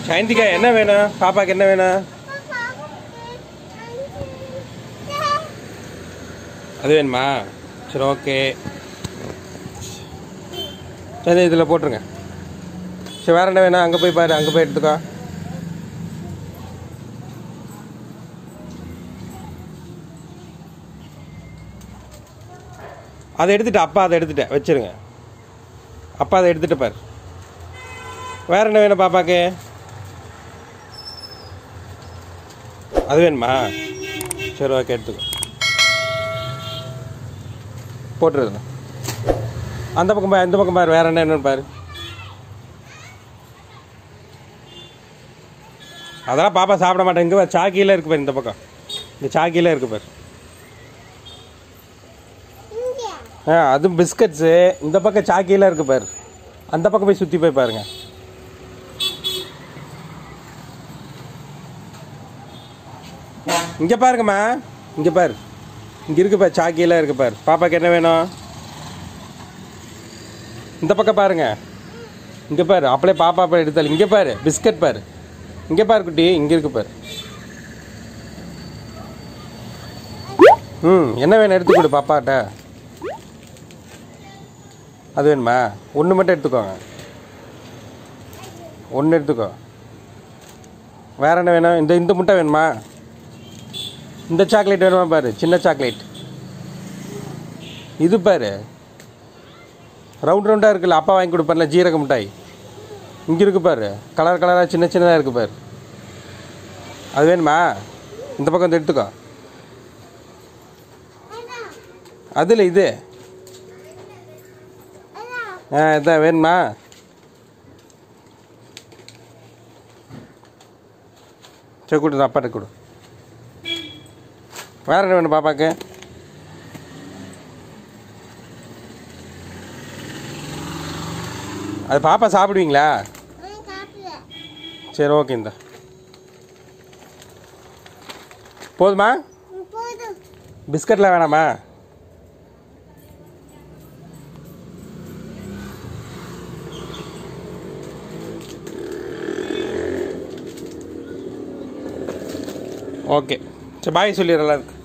சயந்திகா என்ன வேணும் பாப்பாக்கு என்ன வேணும் அது வேணுமா சரி ஓகே சரி இதில் போட்டுருங்க சரி வேற என்ன வேணும் அங்கே போய் பாரு அங்கே போய் எடுத்துக்கோ அதை எடுத்துட்டு அப்பா அதை எடுத்துட்டேன் வச்சிருங்க அப்பா அதை எடுத்துட்டு பாரு வேற என்ன வேணும் பாப்பாக்கு அது வேணுமா சரி ஓகே எடுத்துக்கோ போட்டுருங்க அந்த பக்கம் பாரு இந்த பக்கம் பாரு வேற என்ன என்னன்னு பாரு அதெல்லாம் பாப்பா சாப்பிட மாட்டேன் இங்கே பாரு சாக்கியில் இருக்கு பாரு இந்த பக்கம் இந்த சாக்கியில் இருக்கு பாரு ஆ அது பிஸ்கட்ஸு இந்த பக்கம் சாக்கியில் இருக்கு பாரு அந்த பக்கம் போய் சுற்றி போய் பாருங்க இங்கே பாருங்கம்மா இங்கே பாரு இங்கே இருக்கு பாரு சாக்கியில் இருக்கு பாரு பாப்பாக்கு என்ன வேணும் இந்த பக்கம் பாருங்க இங்கே பாரு அப்படியே பாப்பா போய் எடுத்தாலும் இங்கே பாரு பிஸ்கட் பாரு இங்கே பாரு குட்டி இங்கே இருக்கு பாரு ம் என்ன வேணும் எடுத்து கொடு பாப்பாட்ட அது வேணுமா ஒன்று மட்டும் எடுத்துக்கோங்க ஒன்று எடுத்துக்கோ வேற என்ன வேணும் இந்த இந்த முட்டை வேணுமா இந்த சாக்லேட் வேணுமா பாரு சின்ன சாக்லேட் இது பாரு ரவுண்ட் ரவுண்டாக இருக்குல்ல அப்பா வாங்கி கொடுப்பார்ல ஜீரக மிட்டாய் இங்கே இருக்கு பாரு கலர் கலராக சின்ன சின்னதாக இருக்கு பாரு அது வேணுமா இந்த பக்கம் வந்து எடுத்துக்கோ அதில் இது ஆ இதான் வேணுமா சரி கொடு அப்பாட்ட கொடு வேற என்ன வேணும் பாப்பாக்கு அது பாப்பா சாப்பிடுவீங்களா சரி ஓகே இந்த போதுமா பிஸ்கட்லாம் வேணாமா ஓகே சரி பாய் சொல்லிடுறேன் எல்லாருக்கும்